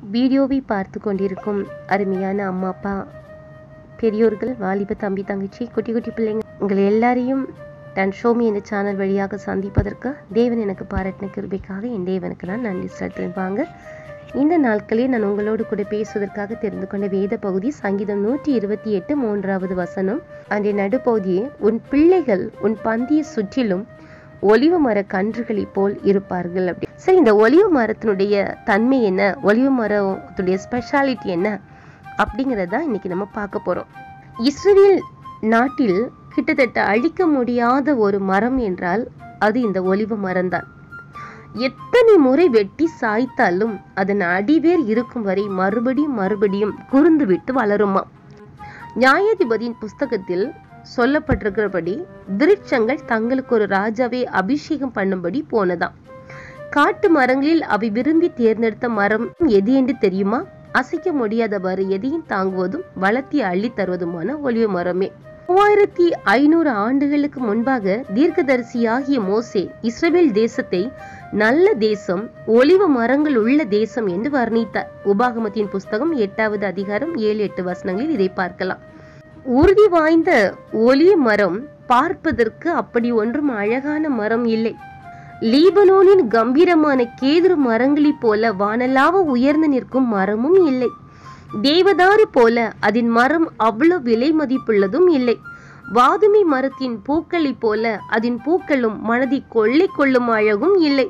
வீடியோவை பார்த்து கொண்டிருக்கும் அருமையான அம்மா அப்பா பெரியோர்கள் வாலிப தம்பி தங்கச்சி குட்டி குட்டி பிள்ளைங்க உங்கள் எல்லாரையும் தன் ஷோமி என்ற சேனல் வழியாக சந்திப்பதற்கு தேவன் எனக்கு பாராட்டின கிருபைக்காக என் தேவனுக்கு நான் நன்றி செலுத்துவாங்க இந்த நாட்களே நான் உங்களோடு கூட பேசுவதற்காக தெரிந்து கொண்ட வேத பகுதி சங்கீதம் நூற்றி இருபத்தி எட்டு மூன்றாவது வசனம் அன்றைய நடுப்பகுதியே உன் பிள்ளைகள் உன் பந்திய சுற்றிலும் ஒலிவ மர கன்றுகளைப் போல் இருப்பார்கள் அப்படி சரி இந்த ஒலிவ மரத்தினுடைய தன்மை என்ன ஒலிவ மரத்துடைய ஸ்பெஷாலிட்டி என்ன அப்படிங்கிறத இன்னைக்கு நம்ம பார்க்க போறோம் இஸ்ரேல் நாட்டில் கிட்டத்தட்ட அழிக்க முடியாத ஒரு மரம் என்றால் அது இந்த ஒலிவ மரம்தான் எத்தனை முறை வெட்டி சாய்த்தாலும் அதன் அடிவேர் இருக்கும் வரை மறுபடியும் மறுபடியும் குறுந்து விட்டு வளருமா நியாயாதிபதியின் புஸ்தகத்தில் சொல்லப்பட்டிருக்கிறபடி விருட்சங்கள் தங்களுக்கு ஒரு ராஜாவை அபிஷேகம் பண்ணும்படி போனதாம் காட்டு மரங்களில் அவை விரும்பி தேர்ந்தெடுத்த மரம் எது என்று தெரியுமா அசைக்க முடியாதவாறு எதையும் தாங்குவதும் வளர்த்தி அள்ளி தருவதுமான ஒளிவு மரமே மூவாயிரத்தி ஐநூறு ஆண்டுகளுக்கு முன்பாக தீர்க்கதரிசியாகிய மோசே இஸ்ரேல் தேசத்தை நல்ல தேசம் ஒளிவு மரங்கள் உள்ள தேசம் என்று வர்ணித்தார் உபாகமத்தின் புஸ்தகம் எட்டாவது அதிகாரம் ஏழு எட்டு வசனங்களில் இதை பார்க்கலாம் உறுதி வாய்ந்த ஒலி மரம் பார்ப்பதற்கு அப்படி ஒன்றும் அழகான மரம் இல்லை லீபனோனின் கம்பீரமான கேதுரு மரங்களைப் போல வானலாவ உயர்ந்து நிற்கும் மரமும் இல்லை தேவதாரு போல அதன் மரம் அவ்வளவு விலை மதிப்புள்ளதும் இல்லை வாதுமி மரத்தின் பூக்களைப் போல அதன் பூக்களும் மனதை கொள்ளை கொள்ளும் அழகும் இல்லை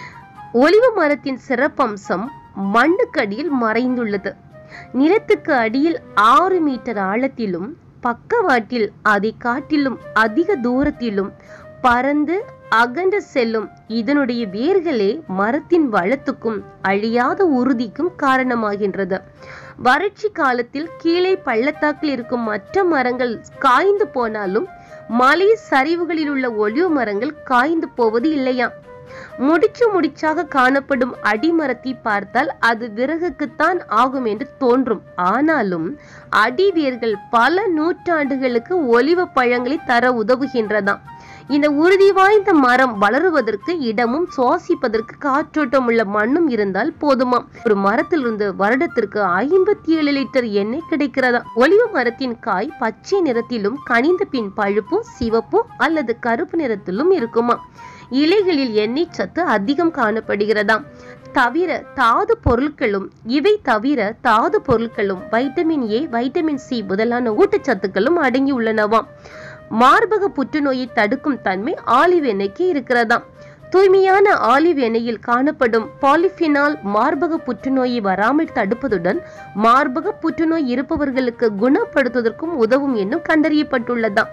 ஒலிவ மரத்தின் சிறப்பம்சம் மண்ணுக்கடியில் மறைந்துள்ளது நிலத்துக்கு அடியில் ஆறு மீட்டர் ஆழத்திலும் பக்கவாட்டில் அதை காட்டிலும் அதிக தூரத்திலும் பறந்து அகன்று செல்லும் இதனுடைய வேர்களே மரத்தின் வளத்துக்கும் அழியாத உறுதிக்கும் காரணமாகின்றது வறட்சி காலத்தில் கீழே பள்ளத்தாக்கில் இருக்கும் மற்ற மரங்கள் காய்ந்து போனாலும் மலை சரிவுகளில் உள்ள ஒளிவு மரங்கள் காய்ந்து போவது இல்லையாம் முடிச்சு முடிச்சாக காணப்படும் அடிமரத்தை பார்த்தால் அது விறகுக்குத்தான் ஆகும் என்று தோன்றும் ஆனாலும் அடிவேர்கள் பல நூற்றாண்டுகளுக்கு ஒலிவ பழங்களை தர உதவுகின்றதாம் இந்த உறுதி வாய்ந்த மரம் வளருவதற்கு இடமும் சுவாசிப்பதற்கு காற்றோட்டம் உள்ள மண்ணும் இருந்தால் போதுமாம் ஒரு மரத்திலிருந்து வருடத்திற்கு ஐம்பத்தி ஏழு லிட்டர் எண்ணெய் கிடைக்கிறதா ஒலிவ மரத்தின் காய் பச்சை நிறத்திலும் கனிந்த பின் பழுப்பு சிவப்பு அல்லது கருப்பு நிறத்திலும் இருக்குமா இலைகளில் எண்ணெய் சத்து அதிகம் காணப்படுகிறதாம் தவிர தாது பொருட்களும் இவை தவிர தாது பொருட்களும் வைட்டமின் ஏ வைட்டமின் சி முதலான ஊட்டச்சத்துக்களும் அடங்கி உள்ளனவாம் மார்பக புற்றுநோயை தடுக்கும் தன்மை ஆலிவ் எண்ணெய்க்கு இருக்கிறதாம் தூய்மையான ஆலிவ் எண்ணெயில் காணப்படும் பாலிஃபினால் மார்பக புற்றுநோயை வராமல் தடுப்பதுடன் மார்பக புற்றுநோய் இருப்பவர்களுக்கு குணப்படுத்துவதற்கும் உதவும் என்னும் கண்டறியப்பட்டுள்ளதாம்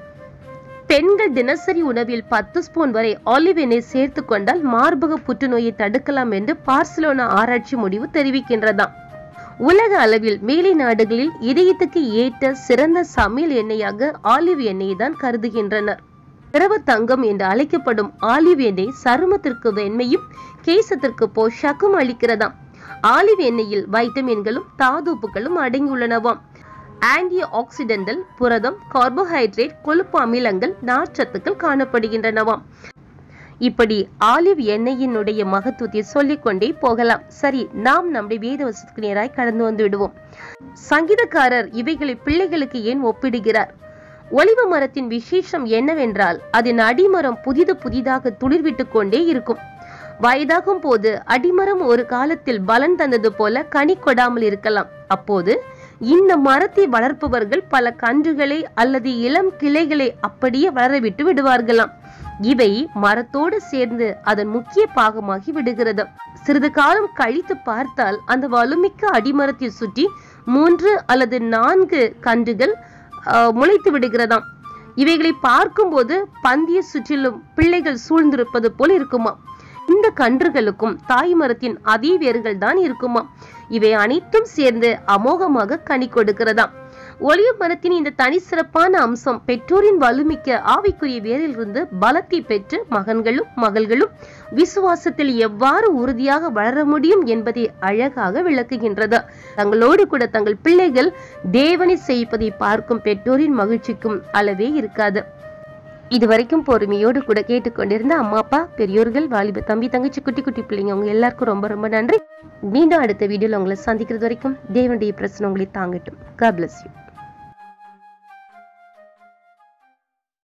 பெண்கள் தினசரி உணவில் பத்து ஸ்பூன் வரை ஆலிவ் எண்ணெய் சேர்த்து கொண்டால் மார்பக புற்றுநோயை தடுக்கலாம் என்று பார்சிலோனா ஆராய்ச்சி முடிவு தெரிவிக்கின்றதாம் உலக அளவில் மேலை நாடுகளில் இதயத்துக்கு ஏற்ற சிறந்த சமையல் எண்ணெயாக ஆலிவ் எண்ணெயை தான் கருதுகின்றனர் திரவ தங்கம் என்று அழைக்கப்படும் ஆலிவ் எண்ணெய் சருமத்திற்கு வெண்மையும் கேசத்திற்கு போஷாக்கும் அளிக்கிறதாம் ஆலிவ் எண்ணெயில் வைட்டமின்களும் தாதுப்புகளும் அடங்கியுள்ளனவாம் ஆன்டி ஆக்சிடென்டல் புரதம் கார்போஹைட்ரேட் கொழுப்பு அமிலங்கள் நார்ச்சத்துக்கள் காணப்படுகின்றனவாம் இப்படி ஆலிவ் எண்ணெயினுடைய மகத்துவத்தை சொல்லிக்கொண்டே போகலாம் சரி நாம் நம்முடைய வேத வசத்துக்கு நேராய் கடந்து வந்து விடுவோம் சங்கீதக்காரர் இவைகளை பிள்ளைகளுக்கு ஏன் ஒப்பிடுகிறார் ஒலிவ மரத்தின் விசேஷம் என்னவென்றால் அதன் அடிமரம் புதிது புதிதாக துளிர்விட்டு கொண்டே இருக்கும் வயதாகும் போது அடிமரம் ஒரு காலத்தில் பலன் தந்தது போல கனி கொடாமல் இருக்கலாம் அப்போது இந்த மரத்தை வளர்ப்பவர்கள் பல கன்றுகளை அல்லது இளம் கிளைகளை அப்படியே வளரவிட்டு விடுவார்களாம் இவை மரத்தோடு சேர்ந்து அதன் முக்கிய பாகமாகி விடுகிறது சிறிது காலம் கழித்து பார்த்தால் அந்த வலுமிக்க அடிமரத்தை சுற்றி மூன்று அல்லது நான்கு கன்றுகள் முளைத்து விடுகிறதாம் இவைகளை பார்க்கும்போது பந்திய சுற்றிலும் பிள்ளைகள் சூழ்ந்திருப்பது போல் இருக்குமா இந்த கன்றுகளுக்கும் தாய் மரத்தின் அதே வேர்கள் தான் இருக்குமா இவை அனைத்தும் சேர்ந்து அமோகமாக கனி கொடுக்கிறதாம் ஒளிய மரத்தின் இந்த தனி சிறப்பான அம்சம் பெற்றோரின் வலுமிக்க ஆவிக்குரிய வேரிலிருந்து பலத்தை பெற்று மகன்களும் மகள்களும் விசுவாசத்தில் எவ்வாறு உறுதியாக வளர முடியும் என்பதை அழகாக விளக்குகின்றது தங்களோடு கூட தங்கள் பிள்ளைகள் தேவனை செய்ப்பதை பார்க்கும் பெற்றோரின் மகிழ்ச்சிக்கும் அளவே இருக்காது இது வரைக்கும் பொறுமையோடு கூட கேட்டுக்கொண்டிருந்த அம்மா அப்பா பெரியோர்கள் வாலிப தம்பி தங்கச்சி குட்டி குட்டி பிள்ளைங்க உங்க எல்லாருக்கும் ரொம்ப ரொம்ப நன்றி மீண்டும் அடுத்த வீடியோல உங்களை சந்திக்கிறது வரைக்கும் தேவனுடைய பிரச்சனை உங்களை தாங்கட்டும் God bless you